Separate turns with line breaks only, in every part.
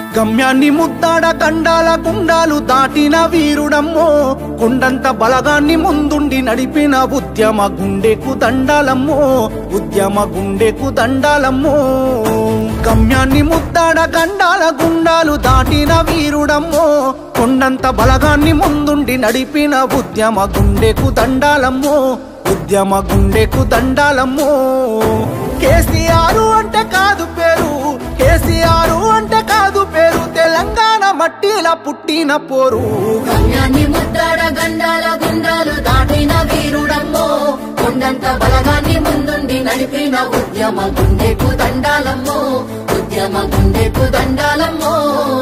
గమ్యాన్ని ముద్దాడ కండాల గుండాలు దాటిన వీరుడమ్మో కొండంత బలగాన్ని ముందుండి నడిపిన ఉద్యమ గుండెకు దండాలమ్మో ఉద్యమ గుండెకు దండాలమ్మో గమ్యాన్ని ముద్దాడ గండాల గుండాలు దాటిన వీరుడమ్మో కొండంత బలగాన్ని ముందుండి నడిపిన ఉద్యమ గుండెకు దండాలమ్మో ఉద్యమ గుండెకు దండాలమ్మో కేసీఆర్ అంటే కాదు పేరు కేసీఆర్ అంటే కాదు పేరు తెలంగాణ మట్టిలా పుట్టిన పోరు
గమ్యాన్ని ముద్దాడ గండాల గుండాలు దాటిన వీరుడమ్మో కొండంత బలగాన్ని ముందుండి నడిపిన ఉద్యమ గుండెకు దండాలమ్మో ఉద్యమ గుండెకు దండాలమ్మో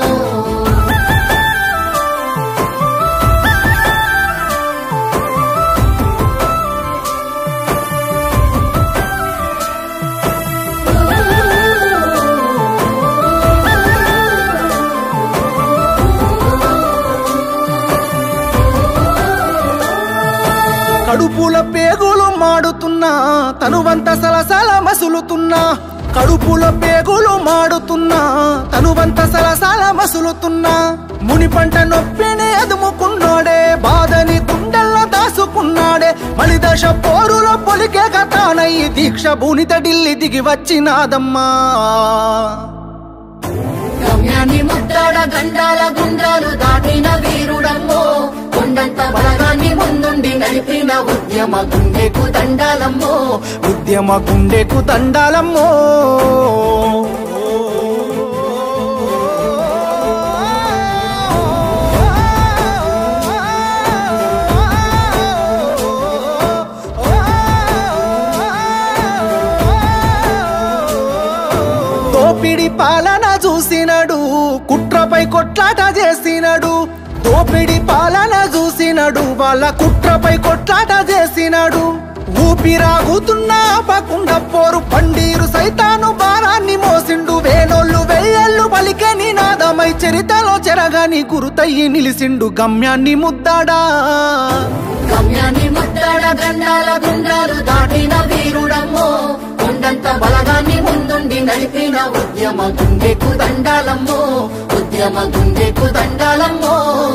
కడుపుల పేగులు మాడుతున్నా తనువంత సలసల మసులుతున్నా కడుపుల పేగులు మాడుతున్నా తనువంత సలసల మసులుతున్నా ముని పంట నొప్పిని అదుముకున్నాడే బాధని గుండెల్లో దాసుకున్నాడే మలిదశ పోరులో పొలికే గతానయ్యి దీక్ష భూనిత ఢిల్లీ దిగి వచ్చినాదమ్మా
గమ్యాన్ని ముద్దాడ గండాల గుండాలు దాటిన వీరుడమ్మో కొండంత బలగాన్ని ముందుండి నడిపిన ఉద్యమ గుండెకు దండాలమ్మో
ఉద్యమ గుండెకు దండాలమ్మో దోపిడి పాలన చూసినడు కుట్రపై కొట్లాట చేసినడు దోపిడి పాలన చూసినడు వాళ్ళ కుట్రపై కొట్లాట చేసినాడు ఊపిరాగుతున్న ఆపకుండా పోరు పండీరు సైతాను భారాన్ని మోసిండు వేనోళ్ళు వెయ్యేళ్ళు పలికే నినాదమై చరితలో చెరగాని గురుతయ్యి నిలిసిండు గమ్యాన్ని ముద్దాడా
గమ్యాన్ని ముద్దాడ గండాల గుండాలు దాటిన వీరుడమ్మో కొండంత బలగాన్ని ముందుండి నడిపిన ఉద్యమ గుండెకు దండాలమ్మో ఉద్యమ గుండెకు దండాలమ్మో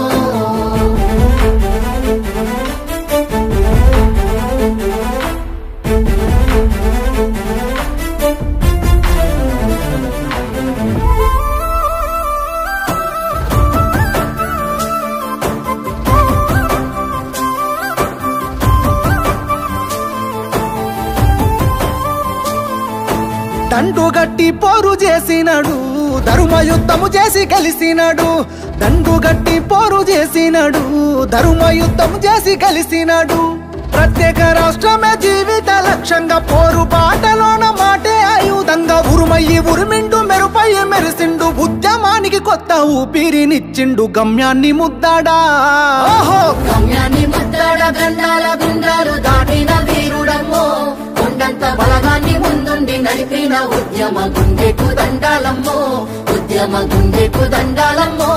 దండు గట్టి పోరు చేసినాడు ధర్మ యుద్ధము చేసి కలిసినాడు దండు గట్టి పోరు చేసినాడు ధర్మ యుద్ధము చేసి కలిసినాడు ప్రత్యేక రాష్ట్రమే జీవిత లక్ష్యంగా పోరు బాటలోన మాటే ఆయుధంగా ఉరుమయ్యి ఉరిమిండు మెరుపై మెరిసిండు ఉద్యమానికి కొత్త ఊపిరినిచ్చిండు గమ్యాన్ని ముద్దాడా ఓహో
గమ్యాన్ని ముద్దాడ గండాల గుండాలు దాటిన వీరుడమ్మో కొండంత బలగాన్ని ముందుండి నడిపిన ఉద్యమ గుండెకు దండాలమ్మో ఉద్యమ గుండెకు దండాలమ్మో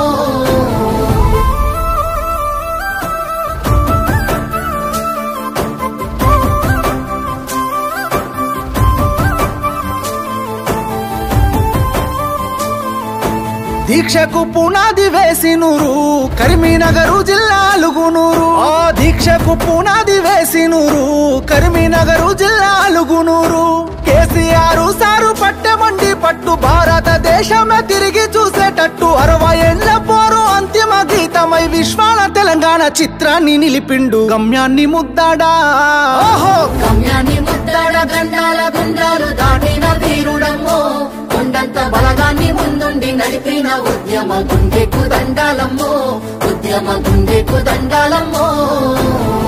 దీక్షకు పునాది వేసినూరు కరీంనగరు జిల్లా అలుగునూరు ఆ దీక్షకు పునాది వేసినూరు కరీంనగరు జిల్లా అలుగునూరు కేసీఆర్ సారు పట్టెమండి పట్టు భారతదేశమే తిరిగి చూసేటట్టు అరవై ఏళ్ల పోరు అంతిమ గీతమై విశ్వాల తెలంగాణ చిత్రాన్ని నిలిపిండు గమ్యాన్ని ముద్దాడా ఓహో
గమ్యాన్ని ముద్దాడ గండాల గుండాలు దాటిన వీరుడమ్మో కొండంత బలగాన్ని ముందుండి నడిపిన ఉద్యమ గుండెకు దండాలమ్మో ఉద్యమ గుండెకు దండాలమ్మో